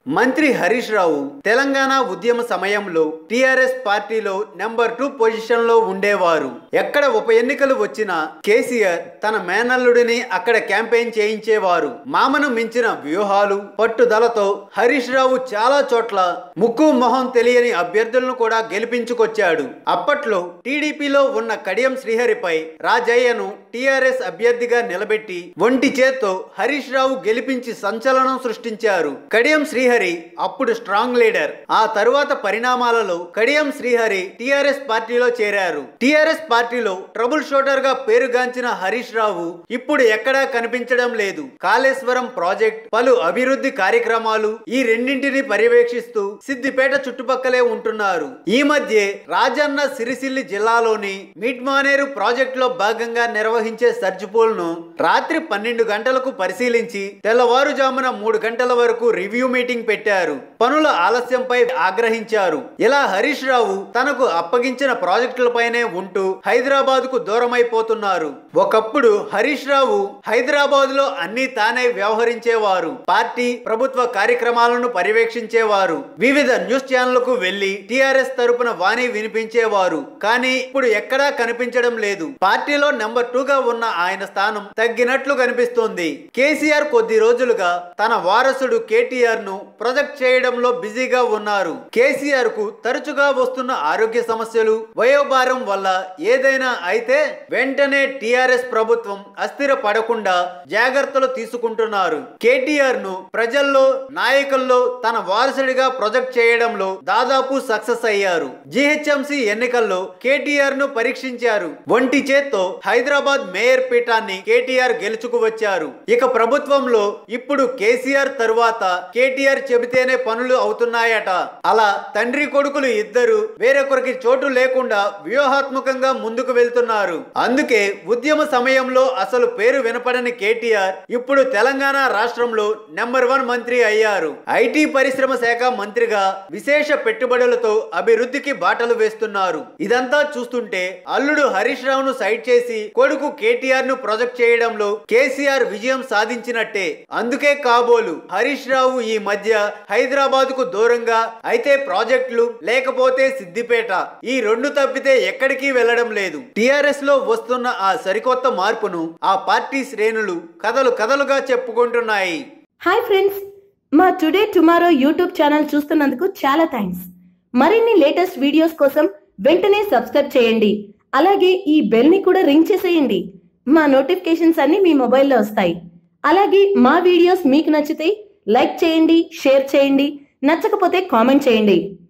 మంత్రి హరీష్ రావు తెలంగాణ ఉద్యమ సమయంలో టిఆర్ఎస్ పార్టీలో నెంబర్ టూ పొజిషన్ లో ఉండేవారు ఎక్కడ ఉప ఎన్నికలు వచ్చినా కేసీఆర్ తన మేనల్లుడిని అక్కడ క్యాంపెయిన్ చేయించేవారు మామను మించిన వ్యూహాలు పట్టుదలతో హరీష్ రావు చాలా చోట్ల ముక్కు మొహం తెలియని అభ్యర్థులను కూడా గెలిపించుకొచ్చాడు అప్పట్లో టీడీపీలో ఉన్న కడియం శ్రీహరిపై రాజయ్యను టీఆర్ఎస్ అభ్యర్థిగా నిలబెట్టి ఒంటి చేత్తో హరీష్ రావు గెలిపించి సంచలనం సృష్టించారు కడియం శ్రీహరి అప్పుడు స్ట్రాంగ్ లీడర్ ఆ తరువాత పరిణామాలలో కడియం శ్రీహరి టిఆర్ఎస్ పార్టీలో చేరారు టిఆర్ఎస్ పార్టీలో ట్రబుల్ షూటర్ గా పేరుగాంచిన హరీష్ రావు ఇప్పుడు ఎక్కడా కనిపించడం లేదు కాళేశ్వరం ప్రాజెక్ట్ పలు అభివృద్ధి కార్యక్రమాలు ఈ రెండింటిని పర్యవేక్షిస్తూ సిద్దిపేట చుట్టుపక్కలే ఉంటున్నారు ఈ మధ్య రాజన్న సిరిసిల్లి జిల్లాలోని మిడ్ మానేరు ప్రాజెక్ట్ లో భాగంగా నిర్వహించే సర్చ్ పూల్ ను రాత్రి పన్నెండు గంటలకు పరిశీలించి తెల్లవారుజామున మూడు గంటల వరకు రివ్యూ మీటింగ్ పెట్టారు పనుల ఆలస్యంపై ఆగ్రహించారు ఇలా హరీష్ రావు తనకు అప్పగించిన ప్రాజెక్టులపైనే ఉంటూ హైదరాబాద్ కు దూరమైపోతున్నారు ఒకప్పుడు హరీష్ రావు హైదరాబాద్ లో అన్ని తానే వ్యవహరించేవారు పార్టీ ప్రభుత్వ కార్యక్రమాలను పర్యవేక్షించేవారు వివిధ న్యూస్ ఛానళ్లకు వెళ్లి టిఆర్ఎస్ తరపున వాణి వినిపించేవారు కానీ ఇప్పుడు ఎక్కడా కనిపించడం లేదు పార్టీలో నెంబర్ టూ గా ఉన్న ఆయన స్థానం తగ్గినట్లు కనిపిస్తోంది కేసీఆర్ కొద్ది రోజులుగా తన వారసుడు కేటీఆర్ ను ప్రొజెక్ట్ చేయడంలో బిజీగా ఉన్నారు కేసీఆర్ కు తరచుగా వస్తున్న ఆరోగ్య సమస్యలు వయోభారం వల్ల ఏదైనా అయితే వెంటనే టిఆర్ఎస్ ప్రభుత్వం అస్థిర పడకుండా జాగ్రత్తలు తీసుకుంటున్నారు కేటీఆర్ ను ప్రజల్లో నాయకుల్లో తన వారసుడిగా ప్రొజెక్ట్ చేయడంలో దాదాపు సక్సెస్ అయ్యారు జిహెచ్ఎంసి ఎన్నికల్లో కేటీఆర్ ను పరీక్షించారు ఒంటి చేత్తో హైదరాబాద్ మేయర్ పీఠాన్ని కేటీఆర్ గెలుచుకు వచ్చారు ఇక ప్రభుత్వంలో ఇప్పుడు కేసీఆర్ తరువాత కేటీఆర్ చెబితేనే పనులు అవుతున్నాయట అలా తండ్రి కొడుకులు ఇద్దరు వేరొకరికి చోటు లేకుండా వ్యూహాత్మకంగా ముందుకు వెళ్తున్నారు అందుకే ఉద్యమ సమయంలో అసలు పేరు వినపడని కేటీఆర్ ఇప్పుడు తెలంగాణ రాష్ట్రంలో నెంబర్ వన్ మంత్రి అయ్యారు ఐటీ పరిశ్రమ శాఖ మంత్రిగా విశేష పెట్టుబడులతో అభివృద్ధికి బాటలు వేస్తున్నారు ఇదంతా చూస్తుంటే అల్లుడు హరీష్ రావును సైడ్ చేసి కొడుకు కేటీఆర్ ను ప్రొజెక్ట్ చేయడంలో కేసీఆర్ విజయం సాధించినట్టే అందుకే కాబోలు హరీష్ రావు ఈ మధ్య హైదరాబాద్ కు దూరంగా అయితే ప్రాజెక్టులు లేకపోతే సిద్దిపేట ఈ రెండు తప్పితే ఎక్కడికి వెళ్లడం లేదు టిఆర్ఎస్ లో వస్తున్న ఆ సరికొత్త మార్పును ఆ పార్టీ శ్రేణులు కథలు కథలుగా చెప్పుకుంటున్నాయి హాయ్ ఫ్రెండ్స్ మా టుడే టుమారో యూట్యూబ్ ఛానల్ చూస్తున్నందుకు చాలా థ్యాంక్స్ మరిన్ని లేటెస్ట్ వీడియోస్ కోసం వెంటనే సబ్స్క్రైబ్ చేయండి అలాగే ఈ బెల్ ని కూడా రింగ్ చేసేయండి మా నోటిఫికేషన్స్ అన్ని మీ మొబైల్లో వస్తాయి అలాగే మా వీడియోస్ మీకు నచ్చితే లైక్ చేయండి షేర్ చేయండి నచ్చకపోతే కామెంట్ చేయండి